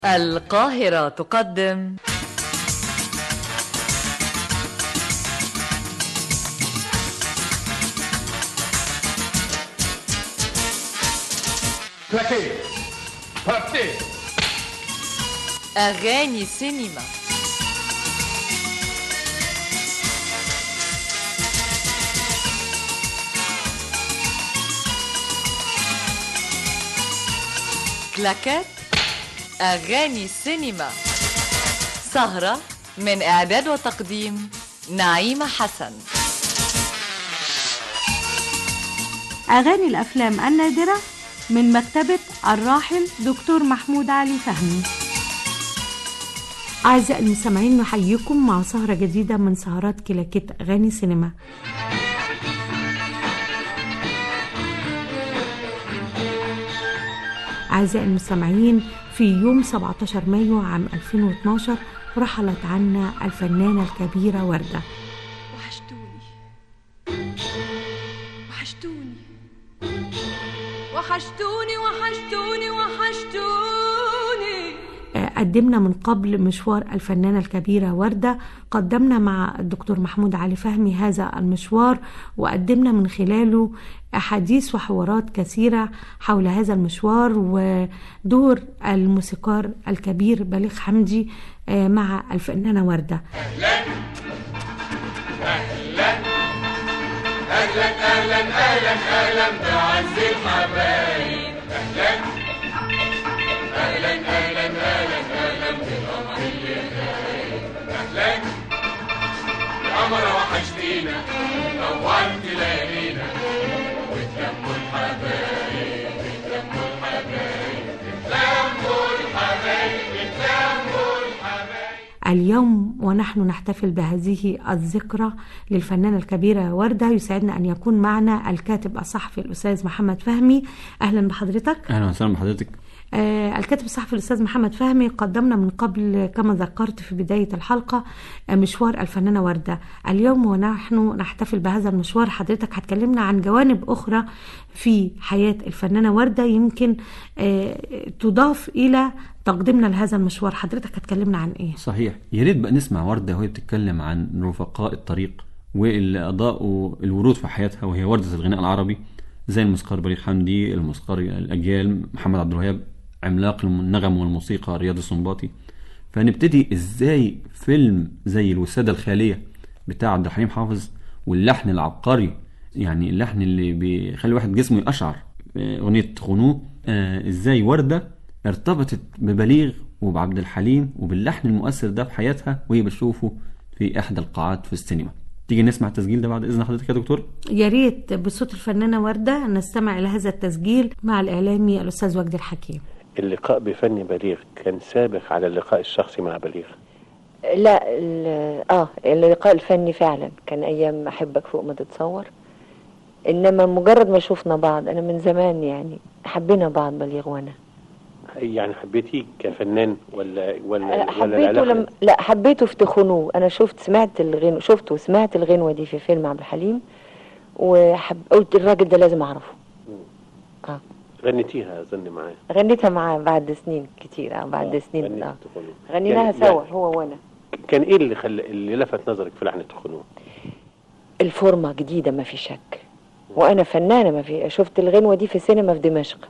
القاهرة تقدم كلاكي بارتي أغاني سينما كلاكات أغاني سينما سهرة من إعداد وتقديم نعيمة حسن أغاني الأفلام النادرة من مكتبة الراحل دكتور محمود علي فهمي أعزائي المستمعين نحييكم مع سهرة جديدة من سهرات كلاكيت أغاني سينما أعزائي المستمعين في يوم 17 مايو عام 2012 رحلت عنا الفنانة الكبيرة وردة وحشتوني وحشتوني وحشتوني وحشتوني وحشتوني قدمنا من قبل مشوار الفنانة الكبيرة وردة قدمنا مع الدكتور محمود علي فهمي هذا المشوار وقدمنا من خلاله أحاديث وحوارات كثيرة حول هذا المشوار ودور الموسيقار الكبير بليغ حمدي آه، مع الفنانة وردة القمر وحشتينا نورت ليالينا وتلموا الحبايب تلموا الحبايب تلموا الحبايب تلموا الحبايب اليوم ونحن نحتفل بهذه الذكرى للفنانة الكبيرة وردة يسعدنا أن يكون معنا الكاتب الصحفي الأستاذ محمد فهمي أهلا بحضرتك اهلا وسهلا بحضرتك آه، الكاتب الصحفي الأستاذ محمد فهمي قدمنا من قبل كما ذكرت في بداية الحلقة آه، مشوار الفنانة وردة اليوم ونحن نحتفل بهذا المشوار حضرتك هتكلمنا عن جوانب أخرى في حياة الفنانة وردة يمكن آه، تضاف إلى تقديمنا لهذا المشوار حضرتك هتكلمنا عن إيه؟ صحيح يا ريت بقى نسمع ورده وهي بتتكلم عن رفقاء الطريق واللي اضاءوا الورود في حياتها وهي ورده الغناء العربي زي الموسيقار بليغ حمدي الموسيقار الاجيال محمد عبد الوهاب عملاق النغم والموسيقى رياض السنباطي فنبتدي ازاي فيلم زي الوساده الخاليه بتاع عبد الحليم حافظ واللحن العبقري يعني اللحن اللي بيخلي الواحد جسمه يقشعر آه، اغنيه خنوه آه، ازاي ورده ارتبطت ببليغ وبعبد الحليم وباللحن المؤثر ده في حياتها وهي بتشوفه في احدى القاعات في السينما تيجي نسمع التسجيل ده بعد اذن حضرتك يا دكتور يا ريت بصوت الفنانة وردة نستمع إلى هذا التسجيل مع الإعلامي الأستاذ وجدي الحكيم اللقاء بفن بليغ كان سابق على اللقاء الشخصي مع بليغ لا ال- اه اللقاء الفني فعلا كان ايام احبك فوق ما تتصور انما مجرد ما شفنا بعض انا من زمان يعني حبينا بعض بليغ وانا يعني حبيتيه كفنان ولا ولا ولا حبيته العلاقة لما لا حبيته في تخنوه انا شفت سمعت الغنو شفته وسمعت الغنوه دي في فيلم عبد الحليم وحب قلت الراجل ده لازم اعرفه غنيتيها اظن معاه غنيتها معاه بعد سنين كتير اه بعد سنين غنيت اه تخنوه. غنيناها يعني- سوا يعني هو وانا كان ايه اللي خلى اللي لفت نظرك في لحن تخنوه الفورمة جديدة ما في شك وأنا فنانة ما في شفت الغنوة دي في سينما في دمشق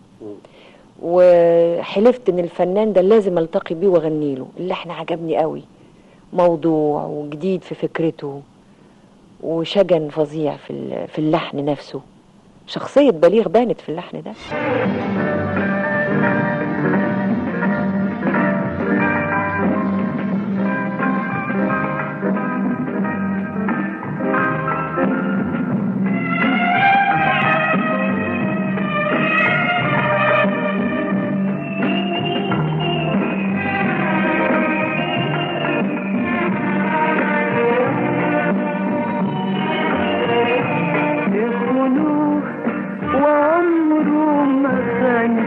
وحلفت إن الفنان ده لازم ألتقي بيه وأغني له اللحن عجبني قوي موضوع وجديد في فكرته وشجن فظيع في ال- في اللحن نفسه شخصية بليغ بانت في اللحن ده وعمره ما كان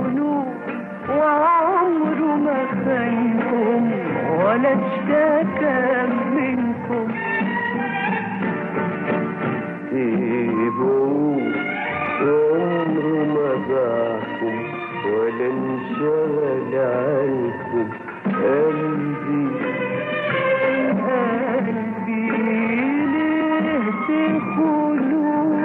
خلوه وعمره ما خانكم ولا اشتكى منكم سيبوه عمره ما باعكم ولا انشغل عنكم قلبي قلبي ليه تخلوه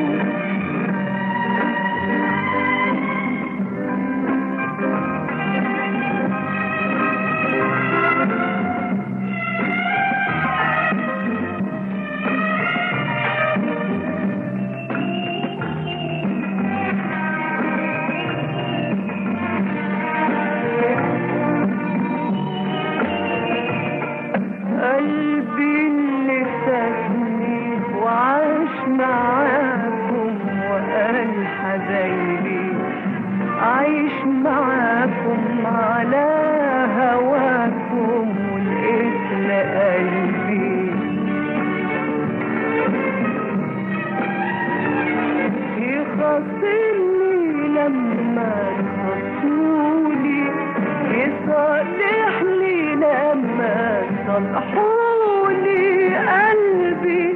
قلبي اللي فاتني وعاش معاكم وقال حبايبي عايش معاكم على هواكم والاسم قلبي يخاصمني لما تخصموني يصالحني لما تصلحوني قلبي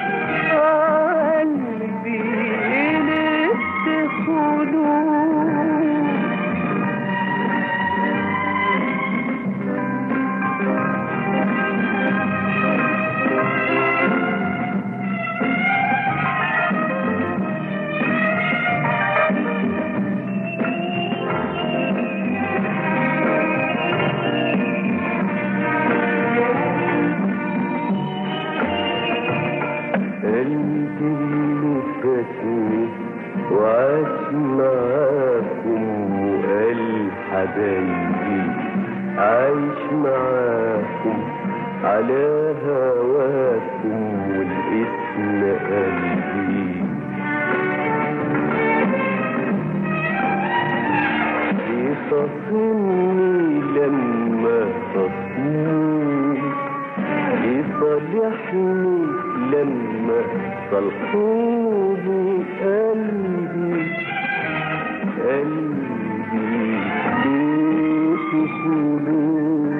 قلبي ليه تخونوا قلبي اللي فاتني وعاش معاكم وقال حبايبي عايش معاكم على هواكم والاسم قلبي يخاصمني لما خصموني يصالحني لما صلحوني قلبي قلبي ليه تخونوني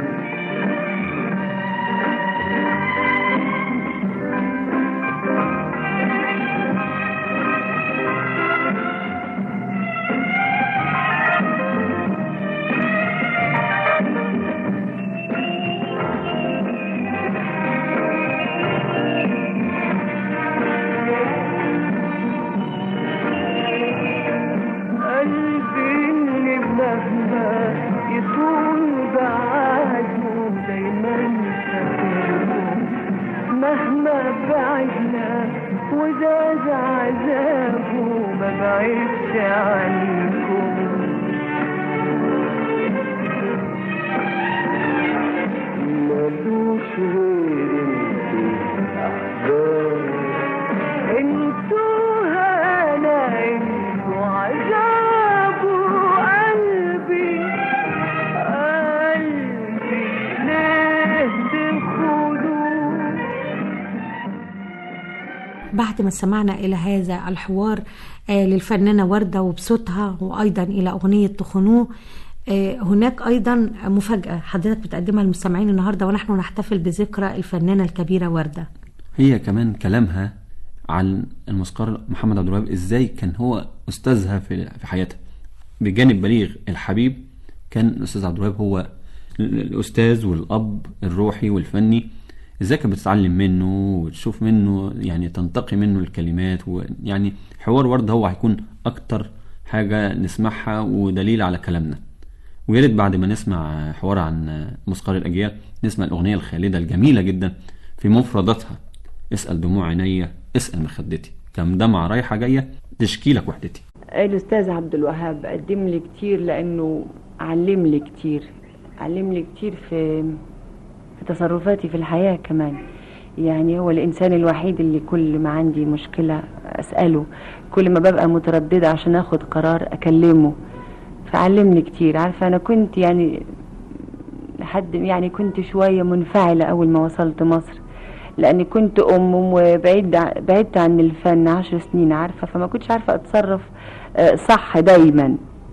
قلبي اللي مهما يطول بعده دايما فاكركم مهما بعدنا وزاد عذابه ما بعدش عنكم ملوش غير انتوا احباب انتوا هنا انتوا عذاب قلبي قلبي ليه تخونوا بعد ما سمعنا إلى هذا الحوار آه، للفنانة وردة وبصوتها وأيضا إلى أغنية تخنوه آه، هناك أيضا مفاجأة حضرتك بتقدمها للمستمعين النهاردة ونحن نحتفل بذكرى الفنانة الكبيرة وردة هي كمان كلامها عن الموسيقار محمد عبد الوهاب ازاي كان هو استاذها في في حياتها بجانب بليغ الحبيب كان الاستاذ عبد الوهاب هو ال- الاستاذ والاب الروحي والفني ازاي كانت بتتعلم منه وتشوف منه يعني تنتقي منه الكلمات ويعني حوار ورد هو هيكون اكتر حاجه نسمعها ودليل على كلامنا ويا ريت بعد ما نسمع حوار عن موسيقار الاجيال نسمع الاغنيه الخالده الجميله جدا في مفرداتها اسال دموع عينيا اسال مخدتي كم دمعه رايحه جايه تشكي لك وحدتي الأستاذ عبد الوهاب قدم لي كتير لأنه علم لي كتير علم لي كتير في في تصرفاتي في الحياة كمان يعني هو الإنسان الوحيد اللي كل ما عندي مشكلة أسأله كل ما ببقى مترددة عشان أخد قرار أكلمه فعلمني كتير عارفة أنا كنت يعني لحد يعني كنت شوية منفعلة أول ما وصلت مصر لأني كنت أم وبعيد ع- بعدت عن الفن عشر سنين عارفة فما كنتش عارفة أتصرف آه، صح دايما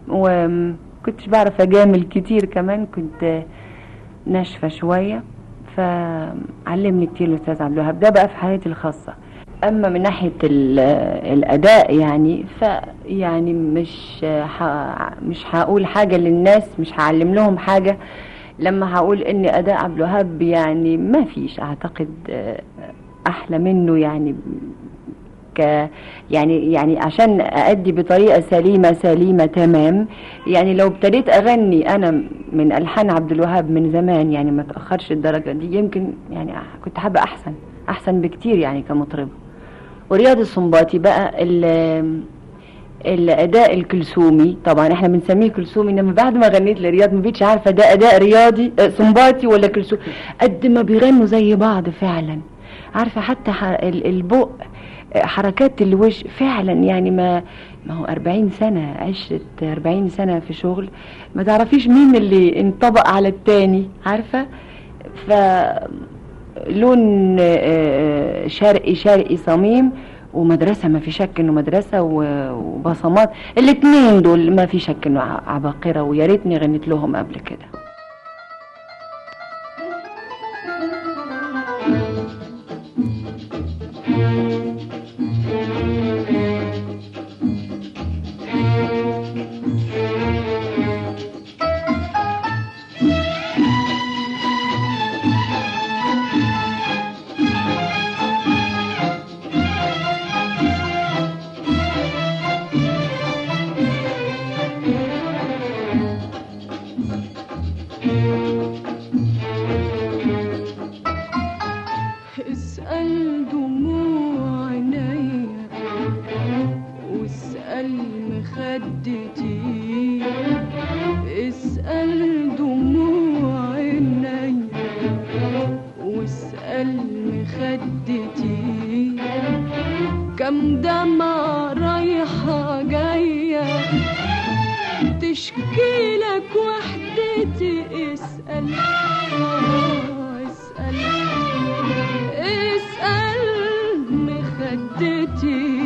وكنتش بعرف اجامل كتير كمان كنت ناشفة شوية فعلمني كتير الاستاذ عبد الوهاب ده بقى في حياتي الخاصة اما من ناحية ال- الاداء يعني فيعني مش ح... مش هقول حاجة للناس مش هعلم لهم حاجة لما هقول ان اداء عبد الوهاب يعني ما فيش اعتقد آه، احلى منه يعني ك يعني يعني عشان أأدي بطريقة سليمة سليمة تمام يعني لو ابتديت أغني أنا من ألحان عبد الوهاب من زمان يعني ما تأخرش الدرجة دي يمكن يعني كنت حابة أحسن أحسن بكتير يعني كمطربة ورياض السنباطي بقى ال- الأداء الكلثومي طبعا احنا بنسميه كلثومي انما بعد ما غنيت لرياض ما بقتش عارفة ده أداء رياضي آه، سنباطي ولا كلثومي قد ما بيغنوا زي بعض فعلا عارفة حتى ح- ال- البق حركات الوش فعلا يعني ما ما هو 40 سنة عشت 40 سنة في شغل ما تعرفيش مين اللي انطبق على التاني عارفة ف لون آه، شرقي شرقي صميم ومدرسة ما في شك انه مدرسة و- وبصمات الاتنين دول ما في شك انه ع- عباقرة ويا ريتني غنيت لهم قبل كده اسأل دموع عينيا واسأل مخدتي اسأل دموع عينيا واسأل مخدتي كم دمعة رايحة جاية تشكي لك وحدتي اسأل آه، اسأل اسأل مخدتي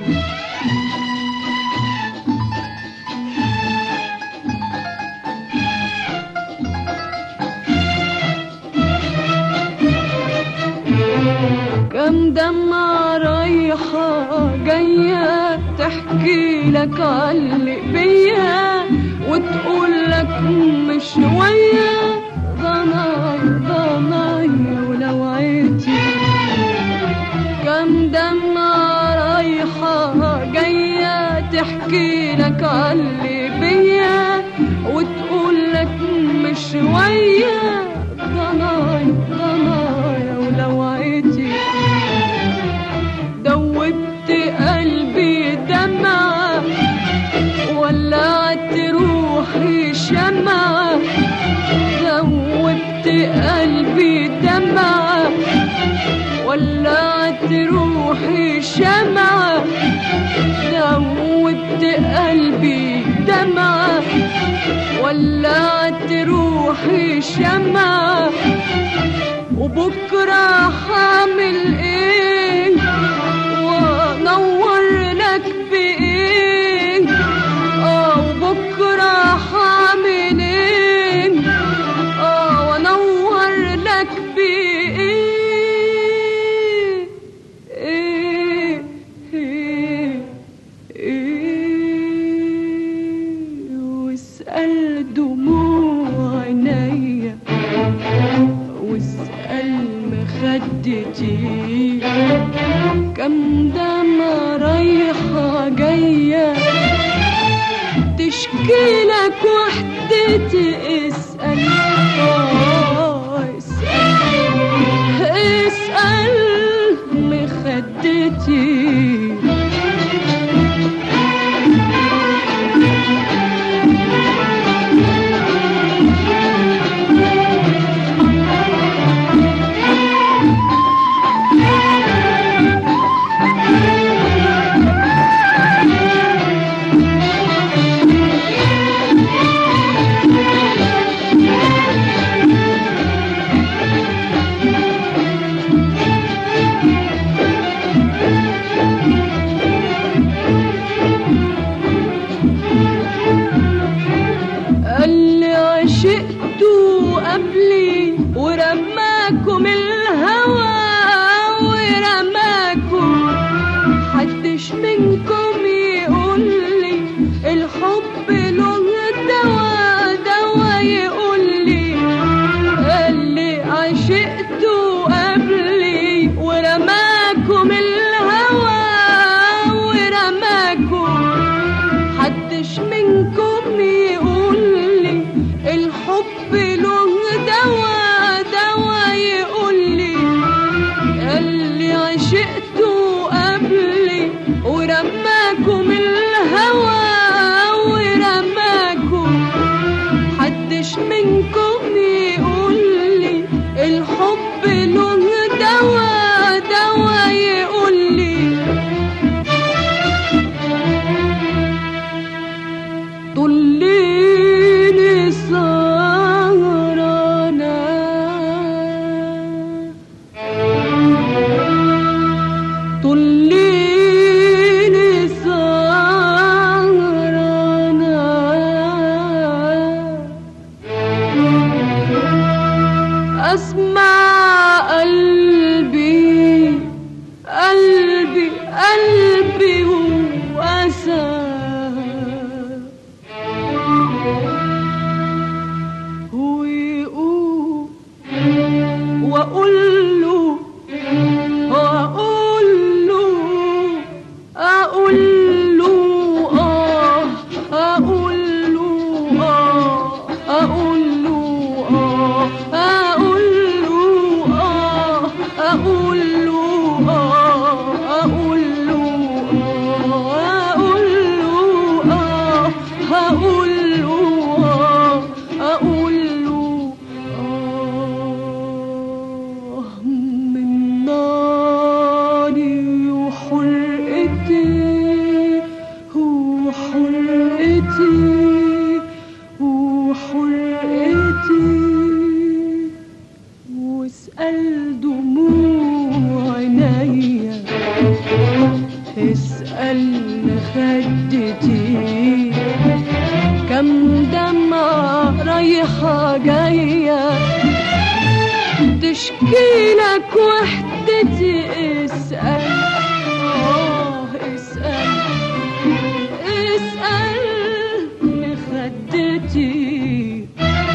كم دمعة رايحة جاية تحكي لك علق بيا وتقول لك مش شوية ضناي ضناي ولو عيتي كم دمعة رايحة جاية تحكي لك علق بيا وتقول لك مش شوية ضناي ضناي ولو عيتي دوبت قلبي دمعة ولعت روحي شمعة دوبت قلبي دمعة ولعت روحي شمعة دوبت قلبي دمعة ولعت روحي شمعة وبكرة حامل ايه وانور لك بايه اه وبكرة حامل ايه اه وانور لك بايه ايه ايه ايه واسأل دموع عينيا واسأل مخدتي كم دمعة رايحة جاية تشكي لك وحدتي اسأل آه، اسأل اسأل مخدتي قبلي ورماكم الهوى ورماكم حدش منكم يقول لي الحب له دوا دوا يقول لي اللي عشقته قبلي ورماكم الهوى ورماكم حدش منكم يقول لي الحب له دوا دوا يقول لي اللي عشقته قبلي ورماكم الهوى ورماكم حدش منكم يقول لي الحب له دوا دوا يقول لي طليني سهرانا طليني سهرانا أسمع قلبي قلبي قلبي وأسى ويقول وأقول له وأقول له أقول له آه أقول له آه أقول له آه أقول له آه أقول له آه أقول له آه أقول له آه هقول له آه أقول له آه من ناري وحرقتي وحرقتي وحرقتي واسأل دموع عينيا اسأل خدتي كم دمعة رايحة جاية تشكي لك وحدتي اسأل آه اسأل اسأل لخدتي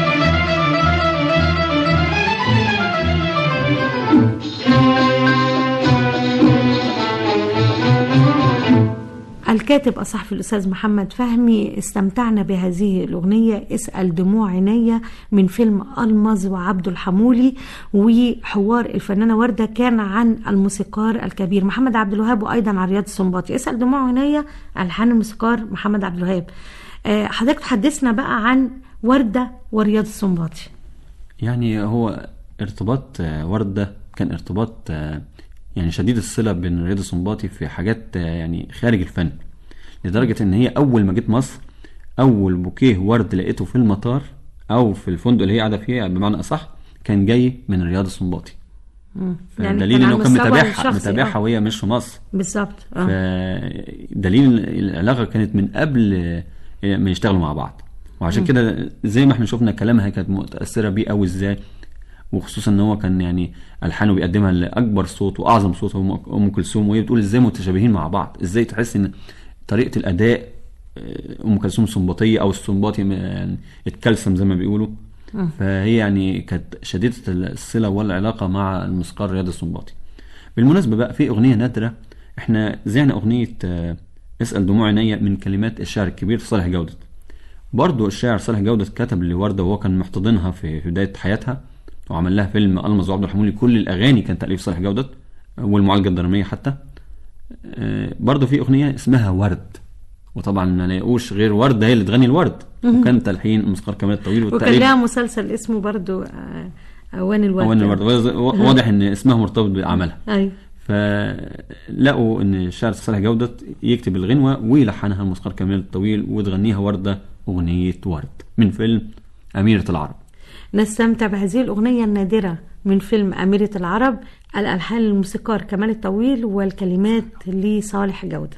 الكاتب الصحفي الأستاذ محمد فهمي استمتعنا بهذه الأغنية اسأل دموع عينيا من فيلم ألمظ وعبد الحمولي وحوار الفنانة وردة كان عن الموسيقار الكبير محمد عبد الوهاب وأيضا عن رياض السنباطي اسأل دموع عينيا ألحان الموسيقار محمد عبد الوهاب آه، حضرتك تحدثنا بقى عن وردة ورياض السنباطي يعني هو ارتباط آه، وردة كان ارتباط آه، يعني شديد الصلة بين رياض السنباطي في حاجات آه، يعني خارج الفن لدرجة ان هي اول ما جيت مصر اول بوكيه ورد لقيته في المطار او في الفندق اللي هي قاعدة فيه بمعنى اصح كان جاي من رياض السنباطي مم. فدليل كان على انه كان المستوى متابعها الشخصي، متابعها آه. وهي مش في مصر بالظبط آه. فدليل العلاقة كانت من قبل آه، ما يشتغلوا مع بعض وعشان كده زي ما احنا شفنا كلامها كانت متأثرة بيه قوي ازاي وخصوصا ان هو كان يعني الحانه بيقدمها لاكبر صوت واعظم صوت هو ام كلثوم وهي بتقول ازاي متشابهين مع بعض ازاي تحس ان طريقه الاداء آه، ام كلثوم سنباطيه او السنباطي م- يعني اتكلسم زي ما بيقولوا فهي يعني كانت شديده الصله والعلاقه مع الموسيقار رياض السنباطي بالمناسبه بقى في اغنيه نادره احنا زعنا اغنيه آه، اسال دموع عينيا من كلمات الشاعر الكبير صالح جوده برضه الشاعر صالح جودة كتب لوردة وهو كان محتضنها في في بداية حياتها وعمل لها فيلم ألمظ وعبد الحمولي كل الأغاني كان تأليف صالح جودة والمعالجة الدرامية حتى آه، برضه في أغنية اسمها ورد وطبعا ما لاقوش غير وردة هي اللي تغني الورد وكان تلحين الموسيقار كمال الطويل وكان والتأليف لها مسلسل اسمه برضو آه، أوان الورد أوان الورد واضح- واضح إن اسمها مرتبط بعملها أيوة فلقوا ان الشاعر صالح جودة يكتب الغنوة ويلحنها الموسيقار كمال الطويل وتغنيها وردة أغنية ورد من فيلم أميرة العرب نستمتع بهذه الأغنية النادرة من فيلم أميرة العرب الألحان للموسيقار كمال الطويل والكلمات لصالح جودة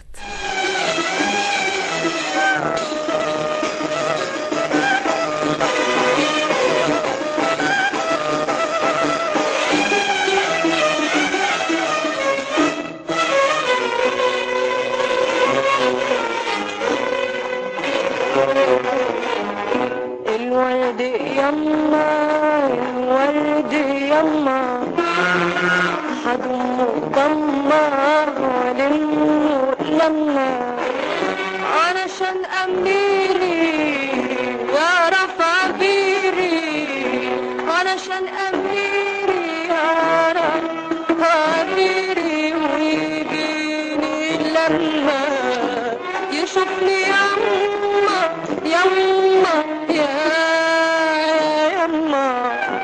يما الورد يما حضم ضمة ولمه لما علشان أميري يعرف عبيري علشان أميري يعرف عبيري ويجيني لما يشوفني يما يما يا يما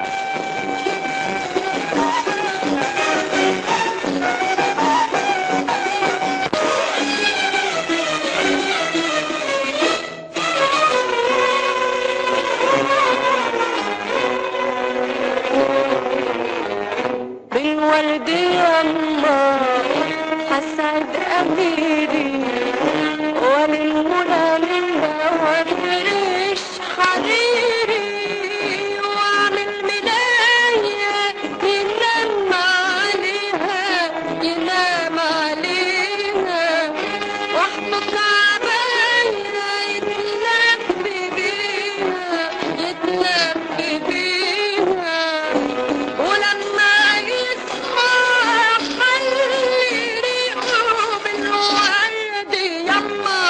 بالورد يما حسد أميري وللمنى منا وفرش حريري واعمل ملاية ينام عليها ينام عليها واحطط عباية يتلف بيها يتلف بيها ولما يصحى خلي ريقه بالورد يما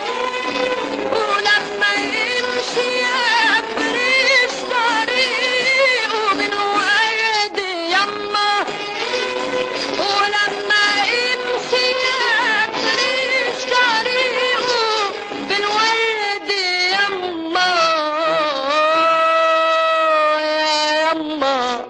ولما يمشي يفرش طريقه بالورد يما ولما يمشي يفرش طريقه بالورد يما يا يما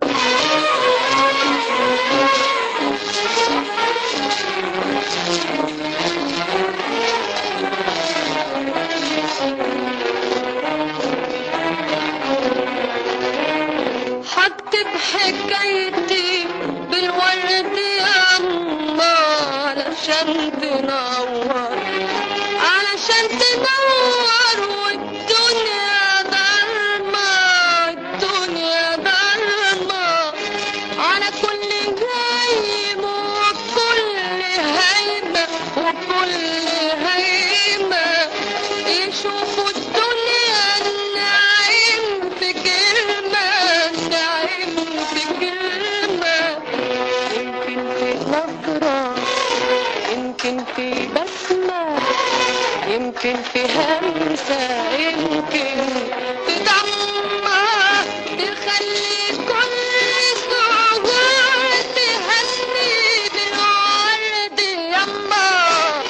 هكتب حكايتي بالورد يا أما علشان تنور علشان تنور والدنيا ضلمة الدنيا ضلمة على كل هيم وكل هيمة وكل هيمة يشوفوا الدنيا النعيم في كلمة النعيم في كلمة يمكن في نظرة يمكن في بسمة يمكن في همسة يمكن في ضمة تخلي كل صعود تهني بالورد يما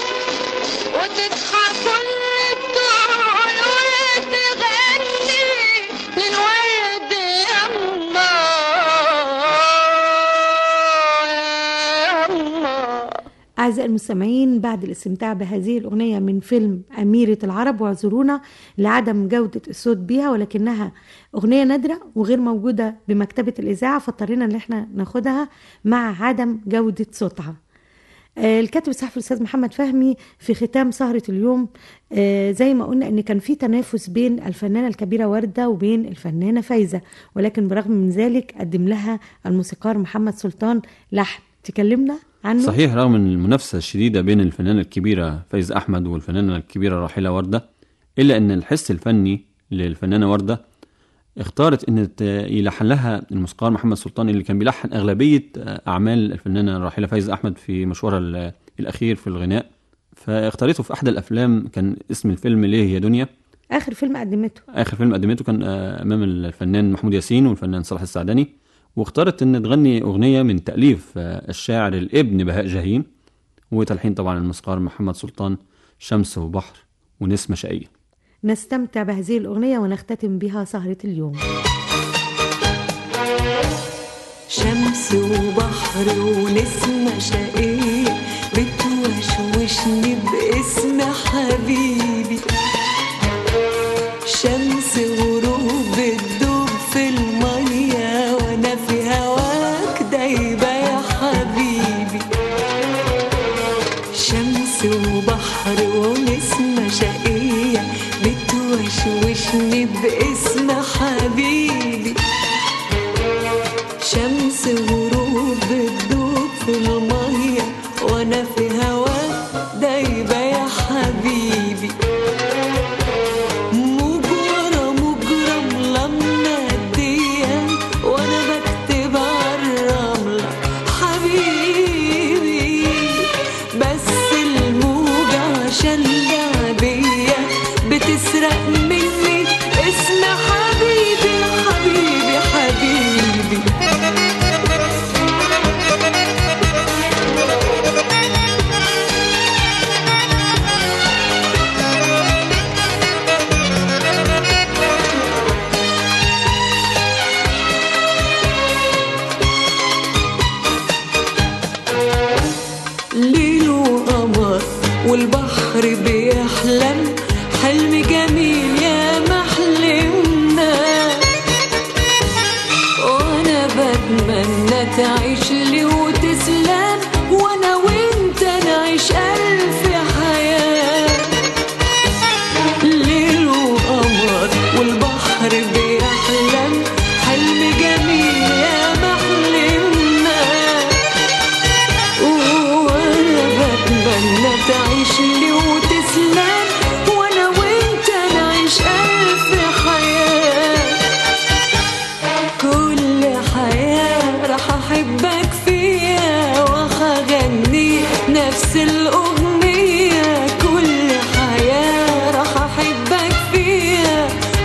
وتصحى كل الطول وتغني للورد يما يما أعزائي المستمعين بعد الاستمتاع بهذه الأغنية من فيلم أميرة العرب واعذرونا لعدم جودة الصوت بيها ولكنها أغنية نادرة وغير موجودة بمكتبة الإذاعة فاضطرينا إن احنا ناخدها مع عدم جودة صوتها آه، الكاتب الصحفي الاستاذ محمد فهمي في ختام سهره اليوم آه، زي ما قلنا ان كان في تنافس بين الفنانه الكبيره ورده وبين الفنانه فايزه ولكن برغم من ذلك قدم لها الموسيقار محمد سلطان لحن تكلمنا عنه صحيح رغم من المنافسة الشديدة بين الفنانة الكبيرة فايز أحمد والفنانة الكبيرة راحلة وردة إلا أن الحس الفني للفنانة وردة اختارت أن ت- يلحن لها الموسيقار محمد سلطان اللي كان بيلحن أغلبية أعمال الفنانة راحلة فايز أحمد في مشوارها ال- الأخير في الغناء فاختارته في أحد الأفلام كان اسم الفيلم ليه هي دنيا اخر فيلم قدمته اخر فيلم قدمته كان آه، امام الفنان محمود ياسين والفنان صلاح السعدني واختارت ان تغني اغنيه من تاليف آه، الشاعر الابن بهاء جاهين وتلحين طبعا الموسيقار محمد سلطان شمس وبحر ونسمه شقيه نستمتع بهذه الاغنيه ونختتم بها سهره اليوم شمس وبحر ونسمة شقية بتوشوشني باسم حبيبي شمس غروب بتدوب في المية وانا في هواك دايبة يا حبيبي شمس وبحر ونسمة شقية بتوشوشني باسم حبيبي شمس غروب بتدوب في المية وانا في هواك دايبة يا حبيبي مجرم مجرم لما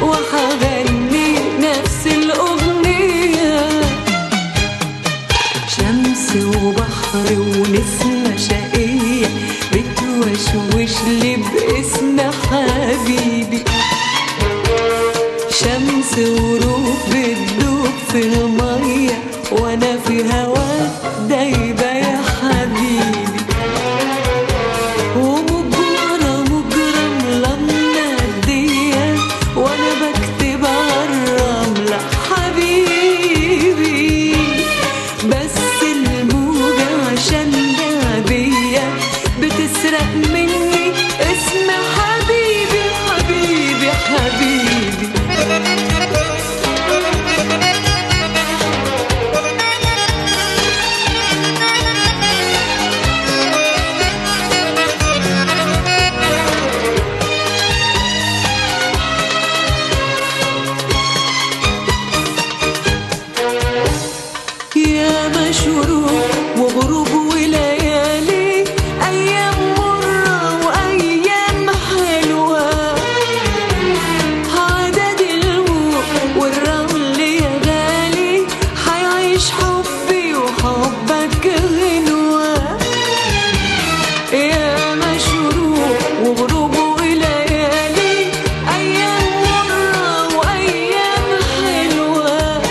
وهغني نفس الأغنية شمس وبحر ونسمة شقية بتوشوش لي باسم حبيبي شمس وروح بتدوب في المية وانا في هواك دايبة يا حبيبي ومجرة مجرة ملمة الدية وانا بكتب عالرملة حبيبي بس الموجة عشان لعبية بتسرق مني اسم حبيبي حبيبي حبيبي يا مشروق وغروب وليالي أيام مرة وأيام حلوة عدد الموت والرمل يا غالي حيعيش حبي وحبك غنوة يا مشروق وغروب وليالي أيام مرة وأيام حلوة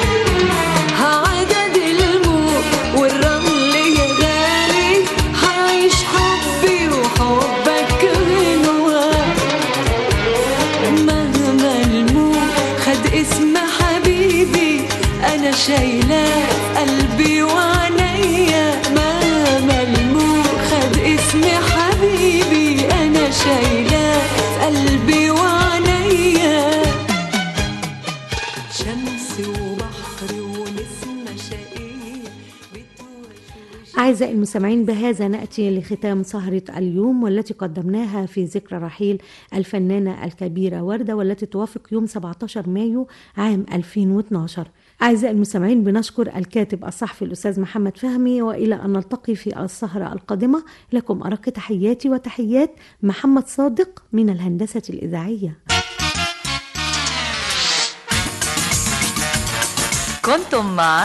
عدد الموت والرمل يا غالي حيعيش حبي وحبك غنوة مهما الموت خد اسم حبيبي أنا شايلاه في قلبي وعينيا مهما الموت خد اسم حبيبي أنا شايلاه في قلبي وعينيا شمس وبحر ونسمة شقية أعزائي المستمعين بهذا نأتي لختام سهرة اليوم والتي قدمناها في ذكرى رحيل الفنانة الكبيرة وردة والتي توافق يوم 17 مايو عام 2012 أعزائي المستمعين بنشكر الكاتب الصحفي الأستاذ محمد فهمي وإلى أن نلتقي في السهرة القادمة لكم أرق تحياتي وتحيات محمد صادق من الهندسة الإذاعية كنتم مع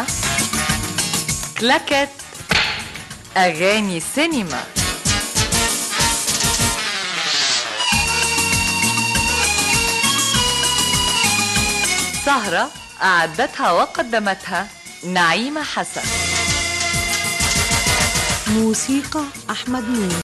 كلاكت أغاني سينما سهرة أعدتها وقدمتها نعيمة حسن موسيقى أحمد نور